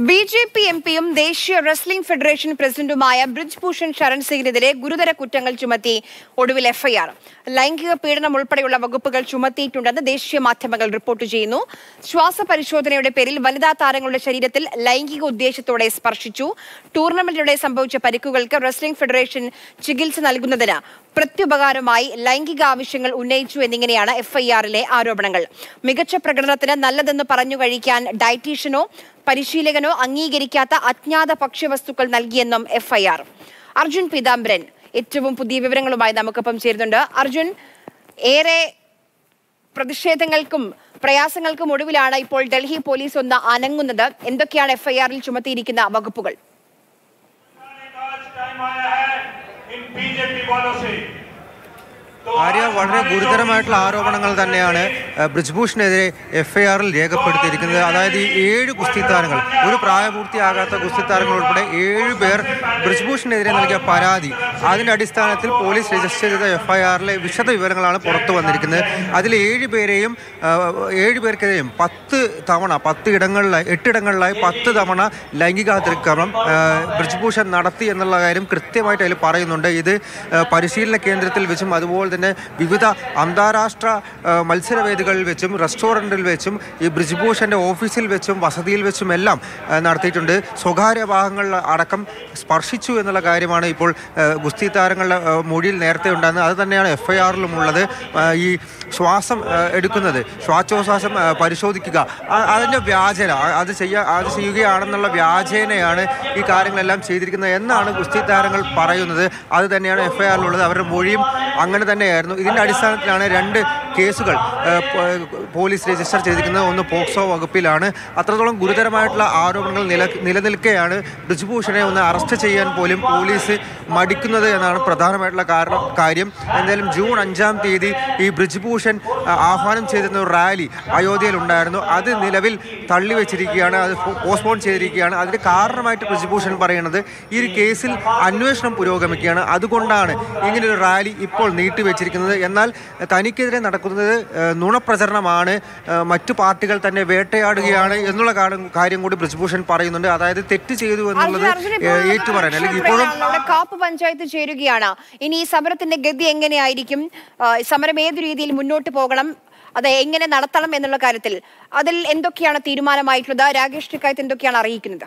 B J P M പിയും ദേശീയ wrestling federation പ്രസിഡന്റുമായ ബ്രിജ് ഭൂഷൺ ശരൺ സിംഗിനെതിരെ ഗുരുതര കുറ്റങ്ങൾ ചുമത്തി ഒടുവിൽ എഫ്ഐആർ ലൈംഗിക പീഡനം ഉൾപ്പെടെയുള്ള വകുപ്പുകൾ ചുമത്തിയിട്ടുണ്ടെന്ന് ദേശീയ മാധ്യമങ്ങൾ റിപ്പോർട്ട് ചെയ്യുന്നു ശ്വാസ പരിശോധനയുടെ പേരിൽ വനിതാ താരങ്ങളുടെ ശരീരത്തിൽ ലൈംഗിക ഉദ്ദേശത്തോടെ സ്പർശിച്ചു ടൂർണമെന്റിലൂടെ സംഭവിച്ച പരിക്കുകൾക്ക് റെസ്ലിംഗ് ഫെഡറേഷൻ ചികിത്സ നൽകുന്നതിന് പ്രത്യുപകാരമായി ലൈംഗിക ആവശ്യങ്ങൾ ഉന്നയിച്ചു എന്നിങ്ങനെയാണ് എഫ്ഐആറിലെ ആരോപണങ്ങൾ മികച്ച പ്രകടനത്തിന് നല്ലതെന്ന് പറഞ്ഞു കഴിക്കാൻ ഡയറ്റീഷ്യനോ പരിശീലകനോ അംഗീകരിക്കാത്ത അജ്ഞാത ഭക്ഷ്യവസ്തുക്കൾ നൽകിയെന്നും എഫ്ഐആർ അർജുൻ പീതാംബരൻ ഏറ്റവും പുതിയ വിവരങ്ങളുമായി നമുക്കൊപ്പം ചേരുന്നുണ്ട് അർജുൻ ഏറെ പ്രതിഷേധങ്ങൾക്കും പ്രയാസങ്ങൾക്കും ഒടുവിലാണ് ഇപ്പോൾ ഡൽഹി പോലീസ് ഒന്ന് അനങ്ങുന്നത് എന്തൊക്കെയാണ് എഫ്ഐആറിൽ ചുമത്തിയിരിക്കുന്ന വകുപ്പുകൾ आज टाइम आया है इन बीजेपी वालों से तो ആര്യ വളരെ ഗുരുതരമായിട്ടുള്ള ആരോപണങ്ങൾ തന്നെയാണ് ഏഹ്, ബ്രിജ്ഭൂഷണെതിരെ എഫ്ഐആറിൽ രേഖപ്പെടുത്തിയിരിക്കുന്നത് അതായത് ഈ ഏഴ് ഗുസ്തി താരങ്ങൾ ഒരു പ്രായപൂർത്തിയാകാത്ത ഗുസ്തി താരങ്ങൾ ഉൾപ്പെടെ ഏഴ് പേർ ബ്രിജ്ഭൂഷണെതിരെ നൽകിയ പരാതി അതിന്റെ അടിസ്ഥാനത്തിൽ പോലീസ് രജിസ്റ്റർ ചെയ്ത എഫ്ഐആറിലെ വിശദ വിവരങ്ങളാണ് പുറത്തു വന്നിരിക്കുന്നത് അതിൽ ഏഴ് പേരെയും ഏഹ്, ഏഴ് പേർക്കെതിരെയും പത്ത് തവണ പത്ത് ഇടങ്ങളിലായി എട്ടിടങ്ങളിലായി പത്ത് തവണ ലൈംഗികാതിക്രമം ഏഹ്, ബ്രിജ്ഭൂഷൺ നടത്തി എന്നുള്ള കാര്യം കൃത്യമായിട്ട് അതിൽ പറയുന്നുണ്ട് ഇത് ഏഹ്, പരിശീലന കേന്ദ്രത്തിൽ വെച്ചും അതുപോലെ തന്നെ വിവിധ അന്താരാഷ്ട്ര ഏഹ്, മത്സരവേദികളിൽ വെച്ചും റെസ്റ്റോറൻറ്റിൽ വെച്ചും ഈ ബ്രിജ്ഭൂഷൻ്റെ ഓഫീസിൽ വെച്ചും വസതിയിൽ വെച്ചും എല്ലാം ഏഹ്, നടത്തിയിട്ടുണ്ട് സ്വകാര്യ ഭാഗങ്ങളിൽ അടക്കം സ്പർശിച്ചു എന്നുള്ള കാര്യമാണ് ഇപ്പോൾ ഏഹ്, ഗുസ്തി താരങ്ങളുടെ ഏഹ്, മൊഴിയിൽ നേരത്തെ ഉണ്ടായിരുന്നത് അത് തന്നെയാണ് എഫ് ഐ ആറിലും ഉള്ളത് ഏഹ്, ഈ ശ്വാസം ഏഹ്, എടുക്കുന്നത് ശ്വാസോച്ഛ്വാസം ഏഹ്, പരിശോധിക്കുക ആ- അതിൻ്റെ വ്യാജന ആ- അത് ചെയ്യുക അത് ചെയ്യുകയാണെന്നുള്ള വ്യാജേനയാണ് ഈ കാര്യങ്ങളെല്ലാം ചെയ്തിരിക്കുന്നത് എന്നാണ് ഗുസ്തി താരങ്ങൾ പറയുന്നത് അത് തന്നെയാണ് എഫ് ഐ ആറിലുള്ളത് അവരുടെ മൊഴിയും അങ്ങനെ തന്നെയായിരുന്നു ഇതിൻ്റെ അടിസ്ഥാനത്തിലാണ് രണ്ട് കേസുകൾ ഏഹ്, പോ- പോലീസ് രജിസ്റ്റർ ചെയ്തിരിക്കുന്നത് ഒന്ന് പോക്സോ വകുപ്പിലാണ് അത്രത്തോളം ഗുരുതരമായിട്ടുള്ള ആരോപണങ്ങൾ നില നിലനിൽക്കെയാണ് ബ്രിജ്ഭൂഷണെ ഒന്ന് അറസ്റ്റ് ചെയ്യാൻ പോലും പോലീസ് മടിക്കുന്നത് എന്നാണ് പ്രധാനമായിട്ടുള്ള കാരണം കാര്യം എന്തായാലും ജൂൺ അഞ്ചാം തീയതി ഈ ബ്രിജ്ഭൂഷൺ ആ, ആഹ്വാനം ചെയ്തിരുന്ന ഒരു റാലി അയോധ്യയിൽ ഉണ്ടായിരുന്നു അത് നിലവിൽ തള്ളിവെച്ചിരിക്കുകയാണ് അത് പോ- പോസ്റ്റ്പോൺ ചെയ്തിരിക്കുകയാണ് അതിന് കാരണമായിട്ട് ബ്രിജ്ഭൂഷൺ പറയുന്നത് ഈ ഒരു കേസിൽ അന്വേഷണം പുരോഗമിക്കുകയാണ് അതുകൊണ്ടാണ് ഇങ്ങനൊരു റാലി ഇപ്പോൾ നീട്ടിവെച്ചിരിക്കുന്നത് എന്നാൽ തനിക്കെതിരെ നടക്കുന്നത് ഏഹ്, നുണപ്രചരണമാണ് ഏഹ്, മറ്റു പാർട്ടികൾ തന്നെ വേട്ടയാടുകയാണ് എന്നുള്ള കാര്യം- കാര്യം കൂടി ബ്രിജ്ഭൂഷൺ പറയുന്നുണ്ട് അതായത് തെറ്റ് ചെയ്തു എന്നുള്ളത് അർജുൻ, അർജുൻ, ഇപ്പോൾ ഏഹ്, ഏറ്റുപറയാൻ അല്ലെങ്കിൽ ഇപ്പോഴും ഇവിടെ നമ്മുടെ കാപ്പ് പഞ്ചായത്ത് ചേരുകയാണ് ഇനി ഈ സമരത്തിന്റെ ഗതി എങ്ങനെയായിരിക്കും ആ, സമരം ഏത് രീതിയിൽ മുന്നോട്ട് പോകണം അത് എങ്ങനെ നടത്തണം എന്നുള്ള കാര്യത്തിൽ അതിൽ എന്തൊക്കെയാണ് തീരുമാനമായിട്ടുള്ളത് രാകേഷ് ടിക്കായത്ത് എന്തൊക്കെയാണ് അറിയിക്കുന്നത്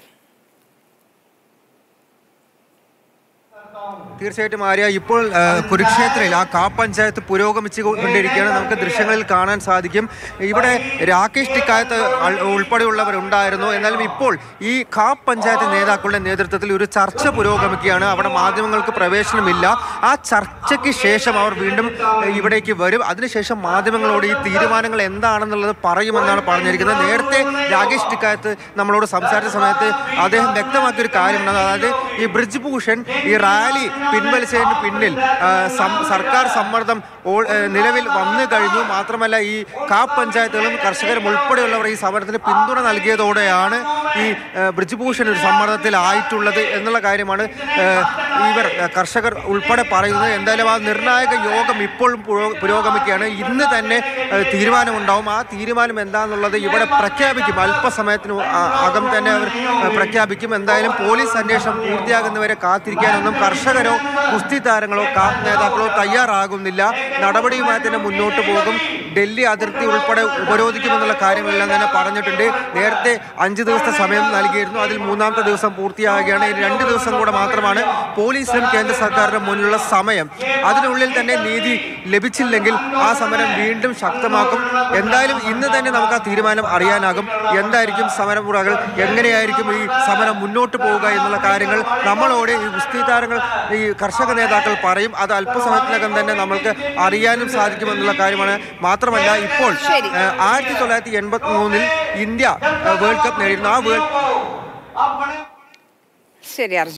തീർച്ചയായിട്ടും ആര്യ ഇപ്പോൾ ആ, കുരുക്ഷേത്രയിൽ ആ കാ പഞ്ചായത്ത് പുരോഗമിച്ചു കൊണ്ടിരിക്കുകയാണ് നമുക്ക് ദൃശ്യങ്ങളിൽ കാണാൻ സാധിക്കും ഇവിടെ രാകേഷ് ടിക്കായത്ത് അൾ- ഉൾപ്പെടെയുള്ളവരുണ്ടായിരുന്നു എന്നാലും ഇപ്പോൾ ഈ കാ പഞ്ചായത്ത് നേതാക്കളുടെ നേതൃത്വത്തിൽ ഒരു ചർച്ച പുരോഗമിക്കുകയാണ് അവിടെ മാധ്യമങ്ങൾക്ക് പ്രവേശനമില്ല ആ ചർച്ചയ്ക്ക് ശേഷം അവർ വീണ്ടും ആ, ഇവിടേക്ക് വരും അതിനുശേഷം മാധ്യമങ്ങളോട് ഈ തീരുമാനങ്ങൾ എന്താണെന്നുള്ളത് പറയുമെന്നാണ് പറഞ്ഞിരിക്കുന്നത് നേരത്തെ രാകേഷ് ടിക്കായത്ത് നമ്മളോട് സംസാരിച്ച സമയത്ത് അദ്ദേഹം വ്യക്തമാക്കിയ ഒരു കാര്യമുണ്ട് അതായത് ഈ ബ്രിജ് ഭൂഷൺ ഈ റാലി പിൻവലിച്ചതിന് പിന്നിൽ ആ, സം- സർക്കാർ സമ്മർദ്ദം ഓൾ- ഏ, നിലവിൽ വന്നു കഴിഞ്ഞു മാത്രമല്ല ഈ കാപ്പ് പഞ്ചായത്തുകളും കർഷകരും ഉൾപ്പെടെയുള്ളവർ ഈ സമരത്തിന് പിന്തുണ നൽകിയതോടെയാണ് ഈ ഏ, ബ്രിജ് ഭൂഷൺ ഒരു സമ്മർദ്ദത്തിലായിട്ടുള്ളത് എന്നുള്ള കാര്യമാണ് ഏ, ഇവർ ഏ, കർഷകർ ഉൾപ്പെടെ പറയുന്നത് എന്തായാലും ആ നിർണായക യോഗം ഇപ്പോഴും പുരോ- പുരോഗമിക്കുകയാണ് ഇന്ന് തന്നെ ഏ, തീരുമാനമുണ്ടാവും ആ തീരുമാനം എന്താണെന്നുള്ളത് ഇവിടെ പ്രഖ്യാപിക്കും അല്പസമയത്തിന് ആ- അകം തന്നെ അവർ ഏ, പ്രഖ്യാപിക്കും എന്തായാലും പോലീസ് അന്വേഷണം പൂർത്തിയാകുന്നവരെ കാത്തിരിക്കാനൊന്നും കർഷകരോ കുസ്തി താരങ്ങളോ കാപ്പ് നേതാക്കളോ തയ്യാറാകുന്നില്ല നടപടിയുമായി തന്നെ മുന്നോട്ട് പോകും ഡൽഹി അതിർത്തി ഉൾപ്പെടെ ഉപരോധിക്കുമെന്നുള്ള കാര്യങ്ങളെല്ലാം തന്നെ പറഞ്ഞിട്ടുണ്ട് നേരത്തെ അഞ്ച് ദിവസത്തെ സമയം നൽകിയിരുന്നു അതിൽ മൂന്നാമത്തെ ദിവസം പൂർത്തിയാകുകയാണ് ഇനി രണ്ട് ദിവസം കൂടെ മാത്രമാണ് പോലീസിനും കേന്ദ്ര സർക്കാരിനും മുന്നിലുള്ള സമയം അതിനുള്ളിൽ തന്നെ നീതി ലഭിച്ചില്ലെങ്കിൽ ആ സമരം വീണ്ടും ശക്തമാക്കും എന്തായാലും ഇന്ന് തന്നെ നമുക്ക് ആ തീരുമാനം അറിയാനാകും എന്തായിരിക്കും സമരമുറകൾ എങ്ങനെയായിരിക്കും ഈ സമരം മുന്നോട്ട് പോവുക എന്നുള്ള കാര്യങ്ങൾ നമ്മളോട് ഈ ഗുസ്തി താരങ്ങൾ ഈ കർഷക നേതാക്കൾ പറയും അത് അല്പസമയത്തിനകം തന്നെ നമ്മൾക്ക് അറിയാനും സാധിക്കുമെന്നുള്ള കാര്യമാണ് മാത്രമല്ല ഇപ്പോൾ ശരി. ഏഹ്, ആയിരത്തി തൊള്ളായിരത്തി എൺപത്തി മൂന്നിൽ ഇന്ത്യ ഏഹ്, വേൾഡ് കപ്പ് നേടിയിരുന്നു ആ വേൾഡ് ശരി അർജുൻ